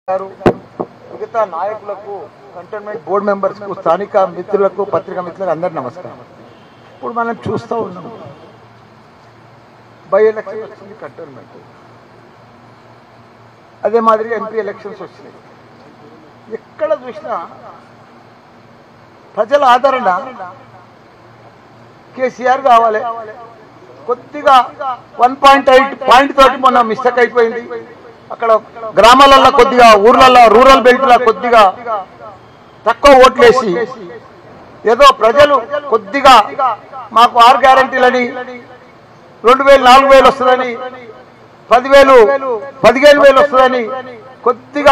గారు మిగతా నాయకులకు కంటోన్మెంట్ బోర్డు మెంబర్స్ కు స్థానిక మిత్రులకు పత్రికా మిత్రులకు అందరు నమస్కారం ఇప్పుడు మనం చూస్తూ ఉన్నాం బై ఎలక్షన్ వచ్చింది కంటోన్మెంట్ అదే మాదిరిగా ఎంపీ ఎలక్షన్స్ వచ్చినాయి ఎక్కడ చూసినా ప్రజల ఆదరణ కేసీఆర్ కావాలి కొద్దిగా వన్ పాయింట్ ఎయిట్ పాయింట్ తోటి మొన్న మిస్టేక్ అయిపోయింది అక్కడ గ్రామాలలో కొద్దిగా ఊర్లలో రూరల్ బెల్ట్లో కొద్దిగా తక్కువ ఓట్లేసి ఏదో ప్రజలు కొద్దిగా మాకు ఆరు గ్యారంటీలని రెండు వేలు నాలుగు వేలు వస్తుందని పదివేలు పదిహేను వేలు వస్తుందని కొద్దిగా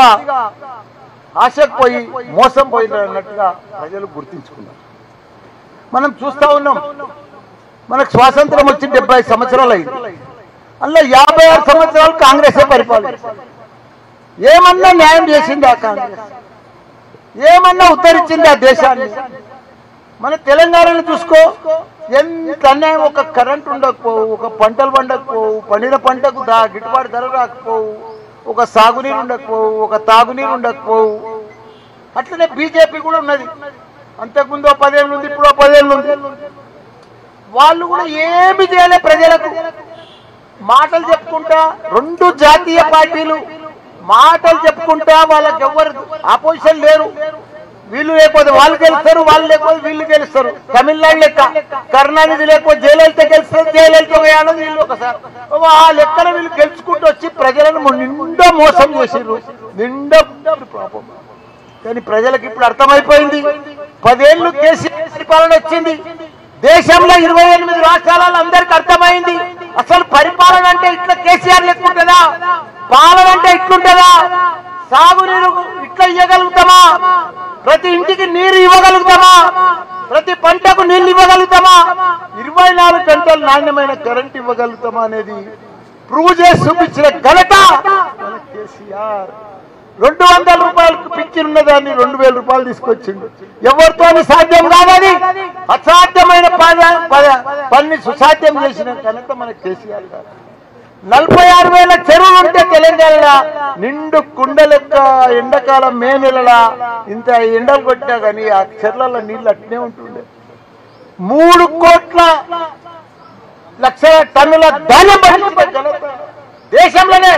ఆశకు పోయి మోసం పోయింది అన్నట్టుగా ప్రజలు గుర్తించుకున్నారు మనం చూస్తా ఉన్నాం మనకు స్వాతంత్రం వచ్చి డెబ్బై సంవత్సరాలు అయింది అందులో యాభై ఆరు సంవత్సరాలు కాంగ్రెసే పరిపాలించింది ఏమన్నా న్యాయం చేసింది ఆ కాంగ్రెస్ ఏమన్నా ఉద్ధరించింది ఆ దేశాన్ని మన తెలంగాణను చూసుకో ఎంత అన్యాయం ఒక కరెంట్ ఉండకపోవు ఒక పంటలు పండకపోవు పండిన పంటకు దా గిట్టుబాటు ధర రాకపోవు ఒక సాగునీరు ఉండకపోవు ఒక తాగునీరు ఉండకపోవు అట్లనే బీజేపీ కూడా ఉన్నది అంతకుముందు ఓ పదేళ్ళు ఉంది ఇప్పుడు ఓ పదేళ్ళు ఉంది వాళ్ళు కూడా ఏమి చేయలే ప్రజలకు మాటలు చెప్పుకుంటా రెండు జాతీయ పార్టీలు మాటలు చెప్పుకుంటా వాళ్ళకి ఎవరు ఆపోజిషన్ లేరు వీళ్ళు లేకపోతే వాళ్ళు గెలుస్తారు వాళ్ళు లేకపోతే వీళ్ళు గెలుస్తారు తమిళనాడు లెక్క కరుణానిధి లేకపోతే జయలలిత గెలుస్తారు జయలలిత పోయాలని వీళ్ళు ఒకసారి ఆ లెక్కన వీళ్ళు గెలుచుకుంటూ వచ్చి ప్రజలను నిండా మోసం చేసిర్రు నిండా పాపం కానీ ప్రజలకు ఇప్పుడు అర్థమైపోయింది పదేళ్లు కేసీఆర్ పరిపాలన వచ్చింది దేశంలో ఇరవై ఎనిమిది రాష్ట్రాలలో అందరికి అర్థమైంది అసలు పరిపాలన అంటే ఇట్లా కేసీఆర్ లెక్కుంటుందా పాలన అంటే ఇట్లుంటుందా సాగునీరు ఇట్లా ఇవ్వగలుగుతామా ప్రతి ఇంటికి నీరు ఇవ్వగలుగుతామా ప్రతి పంటకు నీళ్లు ఇవ్వగలుగుతామా ఇరవై నాలుగు గంటలు నాణ్యమైన కరెంట్ ఇవ్వగలుగుతామా అనేది ప్రూవ్ చేసి చూపించిన ఘనత మన కేసీఆర్ రెండు వందల రూపాయలకు పిక్చర్ ఉన్నదాన్ని రెండు వేల రూపాయలు తీసుకొచ్చిండు ఎవరితో సాధ్యం కాదని అసాధ్యమైన పద- పద- పని సుసాధ్యం చేసిన ఘనత మన కేసీఆర్ గారు నలభై ఆరు వేల చెరువులు ఉంటే తెలంగాణ నిండు కుండ లెక్క ఎండాకాలం మే నెలలా ఇంత ఎండలు కొట్టినా కానీ ఆ చెర్లలో నీళ్ళు అట్నే ఉంటుండే మూడు కోట్ల లక్షల టన్నుల ధాన్యం పండించిన ఘనత దేశంలోనే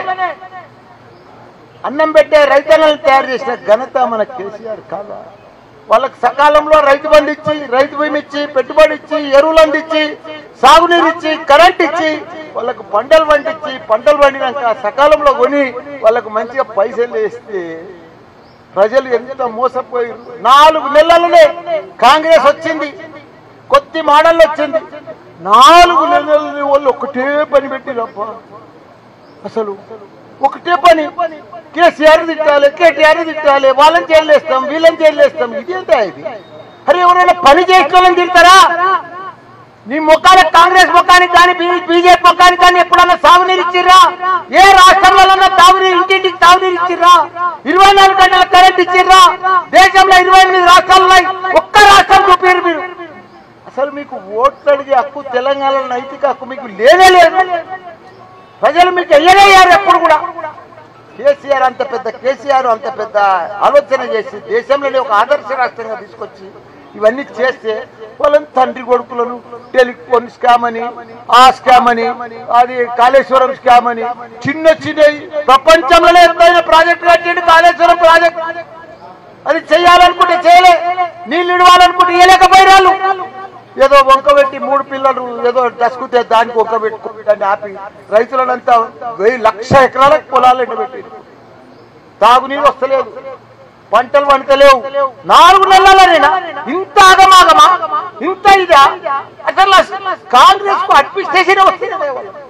అన్నం పెట్టే రైతన్నలను తయారు చేసిన ఘనత మన కేసీఆర్ కాదా వాళ్ళకి సకాలంలో రైతు బంధు ఇచ్చి రైతు బీమా ఇచ్చి పెట్టుబడి ఇచ్చి ఎరువులు అందించి సాగునీరు ఇచ్చి కరెంట్ ఇచ్చి వాళ్ళకు పంటలు పండించి పంటలు పండినాక సకాలంలో కొని వాళ్ళకు మంచిగా పైసలు వేస్తే ప్రజలు ఎంత మోసపోయారు నాలుగు నెలలనే కాంగ్రెస్ వచ్చింది కొద్ది మోడల్ వచ్చింది నాలుగు నెలలని వాళ్ళు ఒకటే పని పెట్టిరప్ప అసలు ఒకటే పని కేసీఆర్ తిట్టాలి కేటీఆర్ తిట్టాలి వాళ్ళని జైలు వేస్తాం వీళ్ళని జైలు వేస్తాం ఇది ఎంత ఇది అరే ఎవరైనా పని చేసుకోవాలని తిడతారా నీ ముఖాల కాంగ్రెస్ ముఖానికి కానీ బీజేపీ ముఖానికి కానీ ఎప్పుడన్నా సాగునీరు ఇచ్చిర్రా ఏ రాష్ట్రంలో తాగునీరు ఇంటింటికి తాగునీరు ఇచ్చిర్రా ఇరవై నాలుగు గంటల కరెంట్ ఇచ్చిర్రా దేశంలో ఇరవై ఎనిమిది రాష్ట్రాలు ఉన్నాయి ఒక్క రాష్ట్రం చూపారు మీరు అసలు మీకు ఓట్లు అడిగే హక్కు తెలంగాణ నైతిక హక్కు మీకు లేనే లేదు ప్రజలు మీకు ఎయ్యలేయారు ఎప్పుడు కూడా కేసీఆర్ అంత పెద్ద కేసీఆర్ అంత పెద్ద ఆలోచన చేసి దేశంలోనే ఒక ఆదర్శ రాష్ట్రంగా తీసుకొచ్చి ఇవన్నీ చేస్తే వాళ్ళని తండ్రి కొడుకులను టెలిఫోన్ స్కామ్ అని ఆ స్కామ్ అని అది కాళేశ్వరం స్కామ్ అని చిన్న చిన్న ప్రపంచంలోనే ఎత్తైన ప్రాజెక్ట్ కట్టిండు కాళేశ్వరం ప్రాజెక్ట్ అది చేయాలనుకుంటే చేయలే నీళ్ళు ఇవ్వాలనుకుంటే ఇవ్వలేకపోయినారు ఏదో వంక పెట్టి మూడు పిల్లలు ఏదో దసుకుతే దానికి వంక పెట్టుకుని దాన్ని ఆపి రైతులనంతా వెయ్యి లక్ష ఎకరాలకు పొలాలు ఎండబెట్టి తాగునీరు వస్తలేదు పంటలు పంటలేవు నాలుగు నెలలనేనా ఇంత ఆగమాగమా ఇంత ఇదా అసలు కాంగ్రెస్ కు అడ్మినిస్ట్రేషన్ వస్తుంది వాళ్ళకు.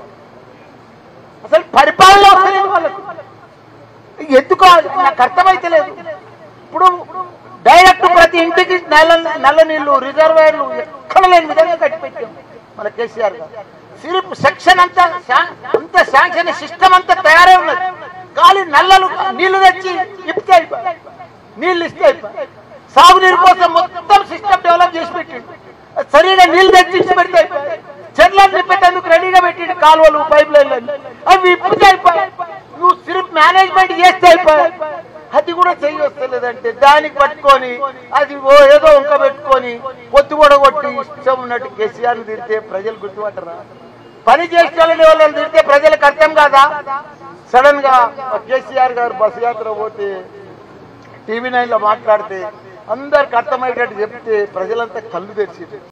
అసలు పరిపాలన వస్తలేదు వాళ్ళకు ఎందుకు నాకు అర్థమైతలేదు ఇప్పుడు డైరెక్ట్ ప్రతి ఇంటికి నల్ల నల్ల నీళ్లు రిజర్వాయర్లు ఎక్కడ లేని విధంగా కట్టిపెట్టాం మన కేసీఆర్ గారు సిరిప్ సెక్షన్ అంతా శా- అంత శాంక్షన్ సిస్టమ్ అంతా తయారై ఉన్నది గాలి నల్లలు నీళ్లు తెచ్చి ఇప్పితే అయిపోయి నీళ్లు ఇస్తే అయిపోయి సాగునీరు కోసం మొత్తం సిస్టమ్ డెవలప్ చేసి పెట్టిండు అది సరిగా నీళ్లు తెచ్చి ఇచ్చి పెడితే అయిపోయి చెట్లను నింపేటందుకు రెడీగా పెట్టిండు కాలువలు పైప్ లైన్లు అవి ఇప్పితే అయిపోయి నువ్వు సిరిప్ మేనేజ్మెంట్ చేస్తే అయిపోయి చెయ్యి వస్తలేదంటే దానికి పట్టుకొని అది ఓ ఏదో ఇంకా పెట్టుకొని పొత్తు కొట్టి ఇష్టం ఉన్నట్టు కేసీఆర్ని తిడితే ప్రజలు గుర్తుపట్టరా పని చేసేవాళ్ళని వాళ్ళని తిడితే ప్రజలకు అర్థం కాదా సడన్ గా కేసీఆర్ గారు బస్ యాత్ర పోతే టీవీ నైన్ లో మాట్లాడితే అందరికి అర్థమయ్యేటట్టు చెప్తే ప్రజలంతా కళ్ళు తెరిచి